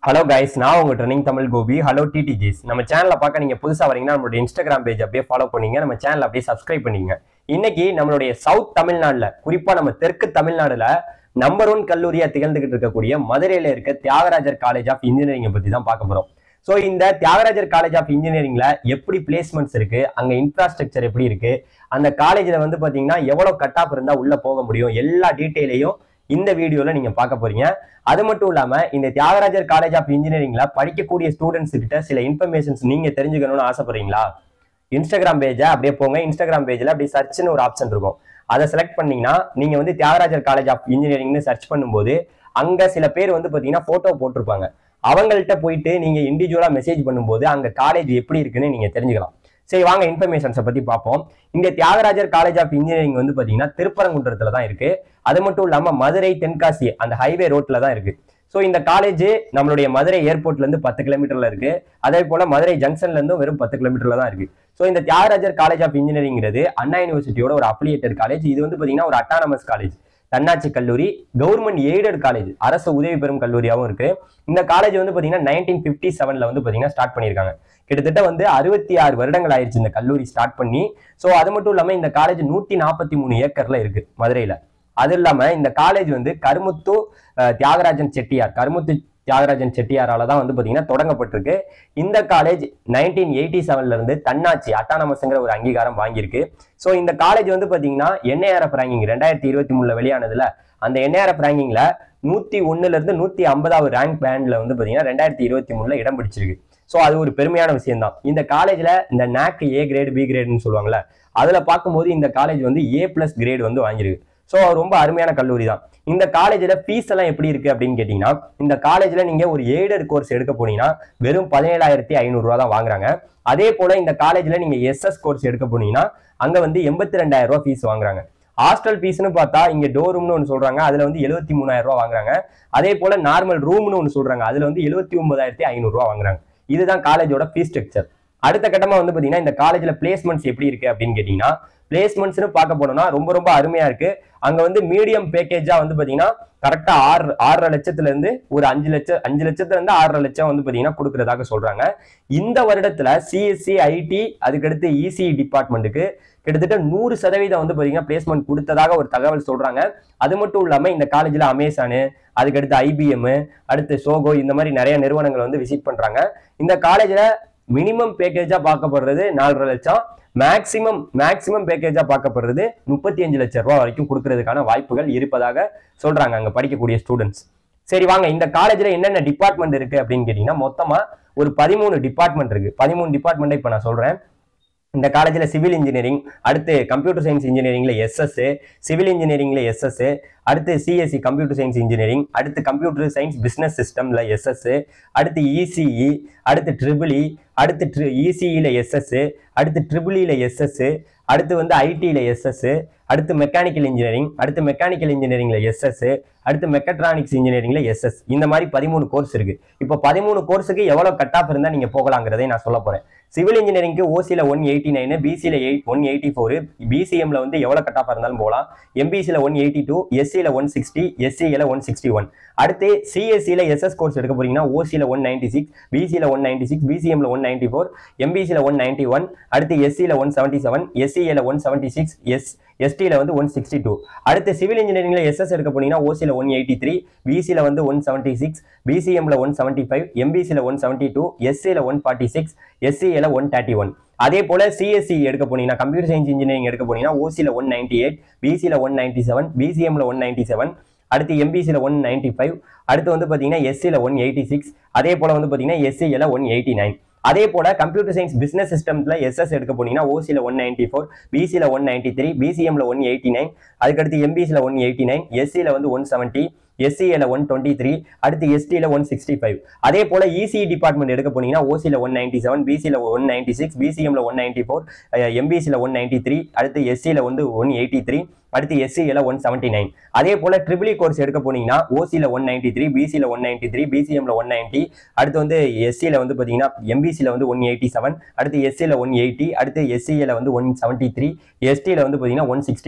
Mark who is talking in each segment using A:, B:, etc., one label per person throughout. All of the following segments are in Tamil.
A: ஹலோ கைஸ் நான் உங்க ட்ரெனிங் தமிழ் கோபி ஹலோ டிடிஜிஸ் நம்ம சேனலை பார்க்க நீங்க புதுசா வரீங்கன்னா நம்மளுடைய இன்ஸ்டாகிராம் பேஜ் அப்படியே ஃபாலோ பண்ணீங்க நம்ம சேனல் அப்படியே சப்ஸ்கிரைப் பண்ணீங்க இன்னைக்கு நம்மளுடைய சவுத் தமிழ்நாடுல குறிப்பா நம்ம தெற்கு தமிழ்நாடுல நம்பர் ஒன் கல்லூரியா திகழ்ந்துகிட்டு இருக்கக்கூடிய மதுரையில இருக்க தியாகராஜர் காலேஜ் ஆஃப் இன்ஜினியரிங்கை பத்தி தான் பார்க்க போறோம் ஸோ இந்த தியாகராஜர் காலேஜ் ஆஃப் இன்ஜினியரிங்ல எப்படி பிளேஸ்மெண்ட்ஸ் இருக்கு அங்க இன்ஃப்ராஸ்ட்ரக்சர் எப்படி இருக்கு அந்த காலேஜ்ல வந்து பாத்தீங்கன்னா எவ்வளவு கட் ஆஃப் இருந்தா உள்ள போக முடியும் எல்லா டீட்டெயிலையும் இந்த வீடியோல நீங்க பார்க்க போறீங்க அது மட்டும் இல்லாம இந்த தியாகராஜர் காலேஜ் ஆஃப் இன்ஜினியரிங்ல படிக்கக்கூடிய ஸ்டூடெண்ட்ஸ் கிட்ட சில இன்ஃபர்மேஷன்ஸ் நீங்க தெரிஞ்சுக்கணும்னு ஆசைப்படுறீங்களா இன்ஸ்டாகிராம் பேஜை அப்படியே போங்க இன்ஸ்டாகிராம் பேஜ்ல அப்படி சர்ச்னு ஒரு ஆப்ஷன் இருக்கும் அதை செலக்ட் பண்ணீங்கன்னா நீங்க வந்து தியாகராஜர் காலேஜ் ஆஃப் இன்ஜினியரிங்னு சர்ச் பண்ணும்போது அங்க சில பேர் வந்து பாத்தீங்கன்னா போட்டோ போட்டிருப்பாங்க அவங்கள்ட்ட போயிட்டு நீங்க இண்டிவிஜுவலா மெசேஜ் பண்ணும்போது அங்க காலேஜ் எப்படி இருக்குன்னு நீங்க தெரிஞ்சுக்கலாம் சரி வாங்க இன்ஃபர்மேஷன்ஸை பத்தி பார்ப்போம் இந்த தியாகராஜர் காலேஜ் ஆஃப் இன்ஜினியரிங் வந்து பாத்தீங்கன்னா திருப்பரங்குன்றத்துல தான் இருக்கு அது மட்டும் இல்லாம மதுரை தென்காசி அந்த ஹைவே ரோட்ல தான் இருக்கு ஸோ இந்த காலேஜ் நம்மளுடைய மதுரை ஏர்போர்ட்ல இருந்து பத்து கிலோமீட்டர்ல இருக்கு அதே போல மதுரை ஜங்ஷன்ல இருந்தும் வெறும் பத்து கிலோமீட்டர்ல தான் இருக்கு ஸோ இந்த தியாகராஜர் காலேஜ் ஆஃப் இன்ஜினியரிங்கிறது அண்ணா யூனிவர்சிட்டியோட ஒரு அப்ளியேட்டட் காலேஜ் இது வந்து பாத்தீங்கன்னா ஒரு அட்டானமஸ் காலேஜ் தன்னாட்சி கல்லூரி கவர்மெண்ட் எய்டட் காலேஜ் அரசு உதவி பெறும் கல்லூரியாகவும் இருக்கு இந்த காலேஜ் வந்து பாத்தீங்கன்னா நைன்டீன் பிப்டி செவன்ல வந்து பாத்தீங்கன்னா ஸ்டார்ட் பண்ணியிருக்காங்க கிட்டத்தட்ட வந்து அறுபத்தி ஆறு வருடங்கள் ஆயிடுச்சு இந்த கல்லூரி ஸ்டார்ட் பண்ணி ஸோ அது மட்டும் இல்லாம இந்த காலேஜ் நூத்தி நாற்பத்தி மூணு ஏக்கர்ல இருக்கு மதுரையில அது இல்லாம இந்த காலேஜ் வந்து கருமுத்து அஹ், தியாகராஜன் செட்டியார் கருமுத்து தியாகராஜன் செட்டியாரால தான் வந்து பாத்தீங்கன்னா தொடங்கப்பட்டிருக்கு இந்த காலேஜ் நைன்டீன் எயிட்டி செவன்ல இருந்து தன்னாட்சி அட்டானமஸ்ங்கிற ஒரு அங்கீகாரம் வாங்கியிருக்கு ஸோ இந்த காலேஜ் வந்து பாத்தீங்கன்னா என்ஐஆர்எஃப் ரேங்கிங் ரெண்டாயிரத்தி இருபத்தி மூணுல வெளியானதுல அந்த என்ஐஆர்எஃப் ரேங்கிங்ல நூத்தி ஒண்ணுல இருந்து நூத்தி ஐம்பதாவது ரேங்க் பேண்ட்ல வந்து பாத்தீங்கன்னா ரெண்டாயிரத்தி இருபத்தி மூணுல இடம் பிடிச்சிருக்கு ஸோ அது ஒரு பெருமையான விஷயம் தான் இந்த காலேஜ்ல இந்த NAC ஏ கிரேடு பி கிரேடுன்னு சொல்லுவாங்கல்ல அதுல பார்க்கும்போது இந்த காலேஜ் வந்து ஏ பிளஸ் கிரேடு வந்து வாங்கியிருக்கு ஸோ ரொம்ப அருமையான கல்லூரி தான் இந்த காலேஜ்ல ஃபீஸ் எல்லாம் எப்படி இருக்கு அப்படின்னு கேட்டீங்கன்னா இந்த காலேஜ்ல நீங்க ஒரு எய்டட் கோர்ஸ் எடுக்க போனீங்கன்னா வெறும் பதினேழாயிரத்தி ஐநூறு ரூபா தான் வாங்குறாங்க அதே போல இந்த காலேஜ்ல நீங்க எஸ்எஸ் கோர்ஸ் எடுக்க போனீங்கன்னா அங்க வந்து எண்பத்தி ரெண்டாயிரம் ரூபாய் ஃபீஸ் வாங்குறாங்க ஹாஸ்டல் ஃபீஸ்னு பார்த்தா இங்க டோர் ரூம்னு ஒன்று சொல்றாங்க அதுல வந்து எழுபத்தி மூணாயிரம் ரூபாய் வாங்குறாங்க அதே போல நார்மல் ரூம்னு ஒன்று சொல்றாங்க அதுல வந்து எழுபத்தி ஒன்பதாயிரத்தி ஐநூறு ரூபாய் வாங்குறாங்க இதுதான் காலேஜோட ஃபீஸ் ஸ்ட்ரக்சர் அடுத்த கட்டமா வந்து பாத்தீங்கன்னா இந்த காலேஜ்ல பிளேஸ்மெண்ட்ஸ் எப்படி இருக்கு அப்படின்னு கேட்டீங்கன்னா பிளேஸ்மெண்ட்ஸ்னு பார்க்க போனோம்னா ரொம்ப ரொம்ப அருமையா இருக்கு அங்க வந்து மீடியம் பேக்கேஜா வந்து பாத்தீங்கன்னா கரெக்டா ஆறு ஆறரை லட்சத்துல இருந்து ஒரு அஞ்சு லட்சம் அஞ்சு லட்சத்துல இருந்து ஆறரை லட்சம் வந்து பாத்தீங்கன்னா கொடுக்கறதாக சொல்றாங்க இந்த வருடத்துல சிஎஸ்சி ஐடி அதுக்கடுத்து இசி டிபார்ட்மெண்ட்டுக்கு கிட்டத்தட்ட நூறு சதவீதம் வந்து பாத்தீங்கன்னா பிளேஸ்மெண்ட் கொடுத்ததாக ஒரு தகவல் சொல்றாங்க அது மட்டும் இல்லாம இந்த காலேஜ்ல அமேசானு அதுக்கடுத்து ஐபிஎம் அடுத்து சோகோ இந்த மாதிரி நிறைய நிறுவனங்கள் வந்து விசிட் பண்றாங்க இந்த காலேஜ்ல மினிமம் பேக்கேஜா பார்க்கப்படுறது நாலரை லட்சம் மேக்சிமம் மேக்சிமம் பேக்கேஜா பார்க்கப்படுறது முப்பத்தி அஞ்சு லட்சம் ரூபாய் வரைக்கும் கொடுக்கறதுக்கான வாய்ப்புகள் இருப்பதாக சொல்றாங்க அங்க படிக்கக்கூடிய ஸ்டூடெண்ட்ஸ் சரி வாங்க இந்த காலேஜ்ல என்னென்ன டிபார்ட்மெண்ட் இருக்கு அப்படின்னு கேட்டீங்கன்னா மொத்தமா ஒரு பதிமூணு டிபார்ட்மெண்ட் இருக்கு பதிமூணு டிபார்ட்மெண்ட் இப்ப நான் சொல்றேன் இந்த காலேஜில் சிவில் இன்ஜினியரிங் அடுத்து கம்ப்யூட்டர் சயின்ஸ் இன்ஜினியரிங்ல எஸ்எஸ் சிவில் இன்ஜினியரிங்ல எஸ்எஸ் அடுத்து சிஎஸ்சி கம்ப்யூட்டர் சயின்ஸ் இன்ஜினியரிங் அடுத்து கம்ப்யூட்டர் சயின்ஸ் பிசினஸ் சிஸ்டம்ல எஸ்எஸ் அடுத்து இசிஇ அடுத்து ட்ரிபிள் அடுத்து ட்ரி இசிஇல எஸ்எஸ் அடுத்து ட்ரிபிளில எஸ்எஸ் அடுத்து வந்து ஐடியில எஸ்எஸ் அடுத்து மெக்கானிக்கல் இன்ஜினியரிங் அடுத்து மெக்கானிக்கல் இன்ஜினியரிங்ல எஸ்எஸ் அடுத்து மெக்கட்ரானிக்ஸ் இன்ஜினியரிங்ல எஸ்எஸ் இந்த மாதிரி பதிமூணு கோர்ஸ் இருக்கு இப்போ பதிமூணு கோர்ஸுக்கு எவ்வளவு கட் ஆஃப் இருந்தா நீங்க போகலாங்கிறதை நான் சொல்ல போறேன் சிவில் இன்ஜினியரிங்க்கு ஓசியில் ஒன் எயிட்டி நைனு பிசியில் எயிட் ஒன் எயிட்டி ஃபோர் பிசிஎம்ல வந்து எவ்வளோ கட் ஆஃப் இருந்தாலும் போகலாம் எம்பிசியில் ஒன் எயிட்டி டூ எஸ்சியில் ஒன் சிக்ஸ்டி எஸ்சியில் ஒன் சிக்ஸ்டி ஒன் அடுத்து சிஎஸ்சியில் எஸ்எஸ் கோர்ஸ் எடுக்க போறீங்கன்னா ஓசியில் ஒன் நைன்டி சிக்ஸ் பிசியில் ஒன் நைன்டி சிக்ஸ் பிசிஎம்ல ஒன் நைன்டி ஃபோர் எம்பிசியில் ஒன் நைன்டி ஒன் அடுத்து எஸ்சியில் ஒன் செவன்ட்டி செவன் எஸ்சியில் ஒன் செவன்ட்டி சிக்ஸ் எஸ் எஸ்டியில் வந்து ஒன் சிக்ஸ்டி டூ அடுத்து சிவில் இன்ஜினியரிங்ல எஸ்எஸ் எடுக்க போனீங்கன்னா ஓசியில் ஒன் எயிட்டி த்ரீ பிசியில் வந்து ஒன் செவன்ட்டி சிக்ஸ் பிசிஎம்ல ஒன் செவன்ட்டி ஃபைவ் எம்பிசியில் ஒன் செவன்ட்டி டூ எஸ்சியில் ஒன் ஃபார்ட்டி சிக்ஸ் எஸ்சியில் ஒன் தேர்ட்டி ஒன் அதே போல சிஎஸ்சி எடுக்க போனீங்கன்னா கம்ப்யூட்டர் சயின்ஸ் இன்ஜினியரிங் எடுக்க போனீங்கன்னா ஓசியில் ஒன் நைன்டி எயிட் பிசியில் ஒன் நைன்டி செவன் பிசிஎம்ல ஒன் நைன்டி செவன் அடுத்து எம்பிசியில் ஒன் நைன்டி ஃபைவ் அடுத்து வந்து பார்த்தீங்கன்னா எஸ்சியில் ஒன் எயிட்டி சிக்ஸ் அதே போல வந்து பார்த்தீங்கன்னா எஸ்சியில் ஒன் எயிட்டி நைன் அதே போல கம்ப்யூட்டர் சயின்ஸ் பிசினஸ் சிஸ்டம்ல எஸ்எஸ் எடுக்க போனீங்கன்னா ஓசியில் ஒன் நைன்டி ஃபோர் பிசியில் ஒன் நைன்டி த்ரீ பிசிஎம்ல ஒன் எயிட்டி நைன் அதுக்கடுத்து எம்பிசியில் ஒன் எயிட்டி நைன் எஸ்சியில் வந்து ஒன் செவன்ட்டி எஸ்சியில் ஒன் டுவெண்ட்டி த்ரீ அடுத்து எஸ்டியில் ஒன் சிக்ஸ்டி ஃபைவ் அதே போல இசி டிபார்ட்மெண்ட் எடுக்க போனீங்கன்னா ஓசியில் ஒன் நைன்டி செவன் பிசியில் ஒன் நைன்டி சிக்ஸ் பிசிஎம்ல ஒன் நைன்டி ஃபோர் எம்பிசியில் ஒன் நைன்டி த்ரீ அடுத்து எஸ்சியில் வந்து ஒன் எயிட்டி த்ரீ அடுத்து எஸ்சியில் ஒன் செவன்ட்டி நைன் அதே போல ட்ரிபிளி கோர்ஸ் எடுக்க போனீங்கன்னா ஓசியில் ஒன் நைன்டி த்ரீ பிசியில் ஒன் நைன்டி த்ரீ பிசிஎம்ல ஒன் நைன்டி அடுத்து வந்து எஸ்சியில் வந்து பார்த்தீங்கன்னா எம்பிசியில் வந்து ஒன் எயிட்டி செவன் அடுத்து எஸ்சியில் ஒன் எயிட்டி அடுத்து எஸ்சியில் வந்து ஒன் செவன்ட்டி த்ரீ எஸ்டியில் வந்து பார்த்தீங்கன்னா ஒன் சிக்ஸ்டி நைன்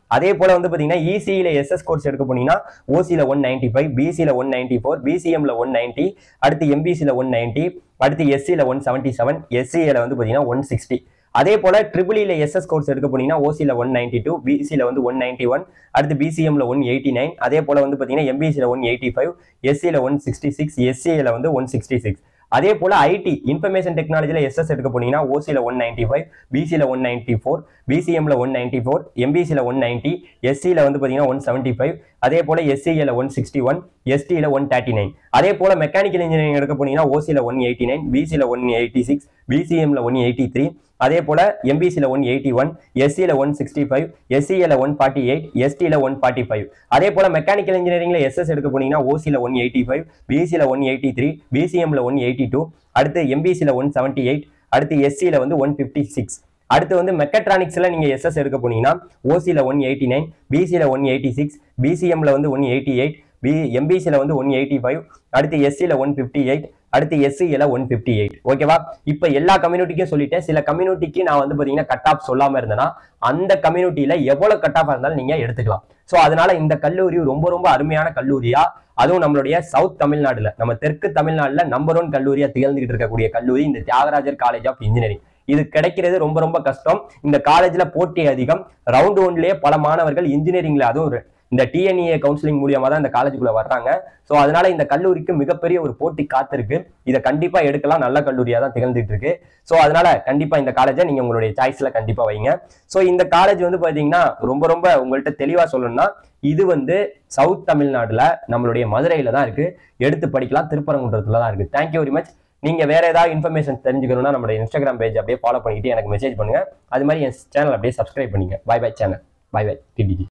A: அதே போல வந்து பாத்தீங்கன்னா இசியில எஸ்எஸ் கோர்ஸ் எடுக்க போனீங்கன்னா ஓசியில ஒன் நைன்டி ஃபைவ் பிசியில ஒன் நைன்டி ஃபோர் பிசிஎம்ல ஒன் நைன்டி அடுத்து எம்பிசியில ஒன் நைன்டி அடுத்து எஸ்சியில ஒன் செவன்டி செவன் எஸ்சியில வந்து பாத்தீங்கன்னா ஒன் சிக்ஸ்டி அதே போல ட்ரிபிளில எஸ்எஸ் கோர்ஸ் எடுக்க போனீங்கன்னா ஓசியில ஒன் நைன்டி டூ பிசியில வந்து ஒன் நைன்டி ஒன் அடுத்து பிசிஎம்ல ஒன் எயிட்டி நைன் அதே போல வந்து பாத்தீங்கன்னா எம்பிசியில ஒன் எயிட்டி ஃபைவ் எஸ்சியில ஒன் சிக்ஸ்டி சிக்ஸ் எஸ்சியில வந்து ஒன் சிக்ஸ்டி சிக்ஸ் அதே போல ஐடி இன்ஃபர்மேஷன் டெக்னாலஜில எஸ்எஸ் எடுக்க போனீங்கன்னா ஓசியில ஒன் நைன்டி ஃபைவ் பிசியில ஒன் நைன்டி ஃபோர் பிசிஎம்ல ஒன் நைன்டி ஃபோர் எம்பிசியில ஒன் நைன்டி எஸ்சியில வந்து பாத்தீங்கன்னா ஒன் செவன்டி ஃபைவ் அதே போல எஸ்சியில ஒன் சிக்ஸ்டி ஒன் எஸ்டியில ஒன் தேர்ட்டி நைன் அதே போல மெக்கானிக்கல் இன்ஜினியரிங் எடுக்க போனீங்கன்னா ஓசியில ஒன் எயிட்டி நைன் பிசியில ஒன் எயிட்டி சிக்ஸ் பிசிஎம்ல ஒன் எயிட்டி த்ரீ அதே போல எம்பிசியில் ஒன் எயிட்டி ஒன் எஸ்சியில் ஒன் சிக்ஸ்டி ஃபைவ் எஸ்சியில் ஒன் ஃபார்ட்டி எயிட் எஸ்டியில் ஒன் ஃபார்ட்டி ஃபைவ் அதே போல மெக்கானிக்கல் இன்ஜினியரிங்ல எஸ்எஸ் எடுக்க போனீங்கன்னா ஓசியில் ஒன் எயிட்டி ஃபைவ் பிசியில் ஒன் எயிட்டி த்ரீ பிசிஎம்ல ஒன் எயிட்டி டூ அடுத்து எம்பிசியில் ஒன் செவன்ட்டி எயிட் அடுத்து எஸ்சியில் வந்து ஒன் ஃபிஃப்டி சிக்ஸ் அடுத்து வந்து மெக்கட்ரானிக்ஸ்ல நீங்க எஸ்எஸ் எடுக்க போனீங்கன்னா ஓசியில் ஒன் எயிட்டி நைன் பிசியில் ஒன் எயிட்டி சிக்ஸ் பிசிஎம்ல வந்து ஒன் எயிட்டி எயிட் பி எம்பிசியில் வந்து ஒன் எயிட்டி ஃபைவ் அடுத்து எஸ்சியில் ஒன் ஃபிஃப்டி எயிட் அடுத்து எஸ்சியில் ஒன் ஃபிஃப்டி எயிட் ஓகேவா இப்போ எல்லா கம்யூனிட்டிக்கும் சொல்லிட்டேன் சில கம்யூனிட்டிக்கு நான் வந்து பார்த்தீங்கன்னா கட் ஆஃப் சொல்லாமல் இருந்தேன்னா அந்த கம்யூனிட்டியில் எவ்வளோ கட் ஆஃப் இருந்தாலும் நீங்கள் எடுத்துக்கலாம் ஸோ அதனால இந்த கல்லூரி ரொம்ப ரொம்ப அருமையான கல்லூரியா அதுவும் நம்மளுடைய சவுத் தமிழ்நாடுல நம்ம தெற்கு தமிழ்நாடுல நம்பர் ஒன் கல்லூரியா திகழ்ந்துகிட்டு இருக்கக்கூடிய கல்லூரி இந்த தியாகராஜர் காலேஜ் ஆஃப் இன்ஜினியரிங் இது கிடைக்கிறது ரொம்ப ரொம்ப கஷ்டம் இந்த காலேஜ்ல போட்டி அதிகம் ரவுண்ட் ஒன்லயே பல மாணவர்கள் இன்ஜினியரிங்ல அதுவும் ஒரு- இந்த டிஎன்ஏ கவுன்சிலிங் மூலியமா தான் இந்த காலேஜுக்குள்ள வர்றாங்க ஸோ அதனால இந்த கல்லூரிக்கு மிகப்பெரிய ஒரு போட்டி காத்திருக்கு இதை கண்டிப்பா எடுக்கலாம் நல்ல கல்லூரியா தான் திகழ்ந்துட்டு இருக்கு ஸோ அதனால கண்டிப்பா இந்த காலேஜை நீங்க உங்களுடைய சாய்ஸ்ல கண்டிப்பா வைங்க ஸோ இந்த காலேஜ் வந்து பாத்தீங்கன்னா ரொம்ப ரொம்ப உங்கள்கிட்ட தெளிவா சொல்லணும்னா இது வந்து சவுத் தமிழ்நாடுல நம்மளுடைய மதுரையில தான் இருக்கு எடுத்து படிக்கலாம் திருப்பரங்குன்றத்துல தான் இருக்கு தேங்க்யூ வெரி மச் நீங்க வேற ஏதாவது இன்ஃபர்மேஷன் தெரிஞ்சுக்கணும்னா நம்மளுடைய இன்ஸ்டாகிராம் பேஜ் அப்படியே ஃபாலோ பண்ணிட்டு எனக்கு மெசேஜ் பண்ணுங்க அது மாதிரி என் சேனல் அப்படியே சப்ஸ்கிரைப் பண்ணுங்க bye bye channel bye bye DDG